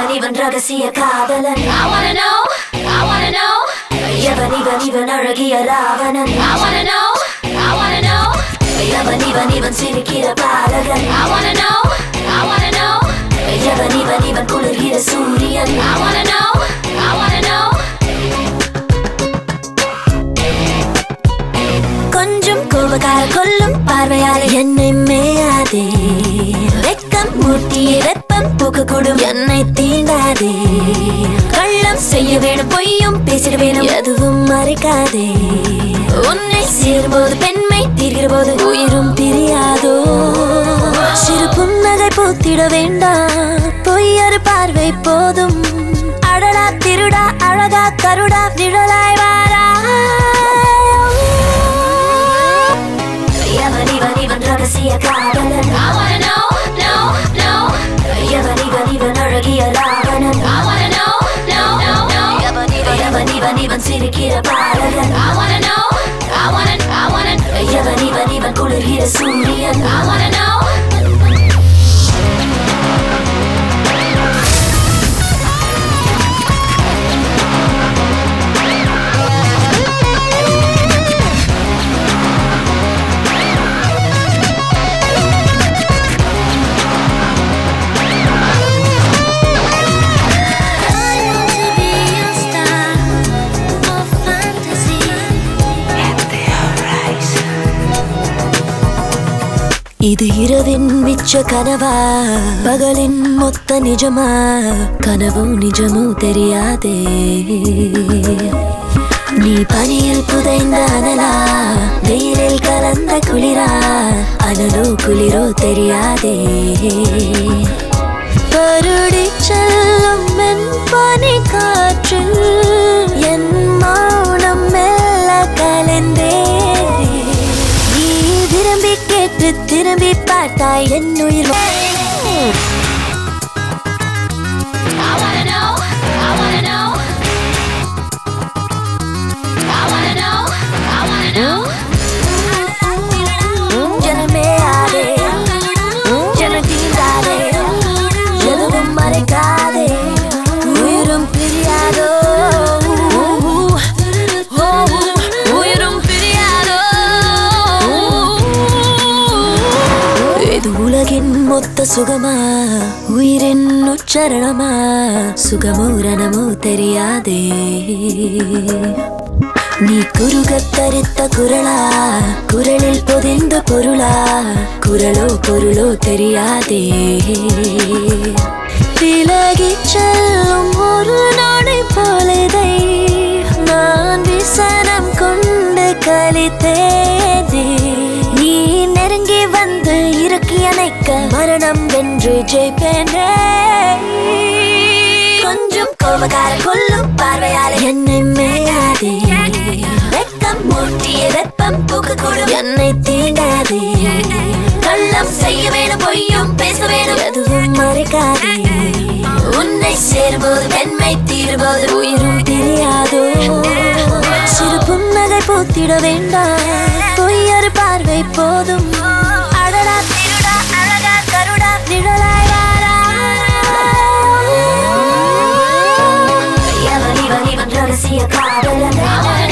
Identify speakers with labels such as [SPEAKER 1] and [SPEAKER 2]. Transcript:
[SPEAKER 1] இவன் இவன் ரகசிய காதலன்
[SPEAKER 2] I wanna know, I wanna know,
[SPEAKER 1] எவன் இவன் இவன் அழகிய Ravanan
[SPEAKER 2] I wanna know, I wanna know,
[SPEAKER 1] எவன் இவன் இவன் சிரிக்கிற பாலகன்
[SPEAKER 2] I wanna know, I wanna know,
[SPEAKER 1] எவன் இவன் இவன் குளிர்கிற சூரியன்
[SPEAKER 2] I wanna know, I wanna know.
[SPEAKER 1] கொஞ்சம் கோபக்கார கொல்லும் பார்வையால் என்னை மேயாதே வெக்கம் மூட்டிய வெப்பம் போக்க கூடும் என்னை தீண்டாதே கள்ளம் செய்ய வேணும் பொய்யும் பேசிட வேணும் எதுவும் மறைக்காதே உன்னை சேரும்போது பெண்மை தீர்கிற போது உயிரும் பிரியாதோ சிறு புன்னகை பூத்திட வேண்டாம் பொய்யறு பார்வை போதும் அடடா திருடா அழகா கருடா நிழலாய் வாரா எவன் இவன் இவன் ரகசிய காதலன்
[SPEAKER 2] I wanna know, no, no,
[SPEAKER 1] எவன் இவன் இவன் அழகிய Ravanan
[SPEAKER 2] I wanna know, no, no, no.
[SPEAKER 1] எவன் இவன் எவன் இவன் இவன் சிரிக்கிற பாலகன்
[SPEAKER 2] I wanna know, I wanna, I wanna,
[SPEAKER 1] எவன் இவன் இவன் குளிர்கிற சூரியன்
[SPEAKER 2] I wanna know.
[SPEAKER 1] இது இரவின் மிச்ச கனவா பகலின் மொத்த நிஜமா கனவோ நிஜமோ தெரியாதே நீ பனியில் புதைந்த அனலா வெயிலில் கலந்த குளிரா அனலோ குளிரோ தெரியாதே பருடி செல்லும் என் பனி காற்றில் என் மௌனம் மெல்ல கலந்தே நீ விரும்பி கேட்டு திரும்பி பார்த்தாய் என் உயிர்
[SPEAKER 2] I wanna know, I wanna know. I wanna know, I wanna know.
[SPEAKER 1] ஜனமே ஆதே ஜன தீண்டாதே எதுவும் மறைக்காதே உயிரும் பிரியாதோ உயிரும் பிரியாதோ இது உலகின் மொத்த சுகமா உயிரின் உச்சரணமா சுகமோ ரணமோ தெரியாதே நீ குறுகத் தரித்த குரலா குரலில் பொதிந்த பொருளா குரலோ பொருளோ தெரியாதே விலகிச் செல்லும் ஒரு நாளை போலதை நான் விசனம் கொண்டு கலித்தேனே நீ நெருங்கி வந்து இறுக்கி அணைக்க மரணம் வென்று ஜெயிப்பேனே கொஞ்சம் கோபக்கார கொல்லும் பார்வையால என்னை மேயாதே வெக்கம் மூட்டிய வெப்பம் போக்க கூடும் என்னை தீண்டாதே கள்ளம் செய்ய வேணும் பொய்யும் பேச வேணும் எதுவும் மறைக்காதே உன்னை சேரும்போது பெண்மை தீரும்போது உயிரும் தெரியாதோ சிறு புன்னகை பூத்திட வேண்டாம் பொய்யறு பார்வை போதும் அடடா திருடா அழகா கருடா நிழலாய் வாரா எவன் இவன் இவன் ரகசிய காதலன்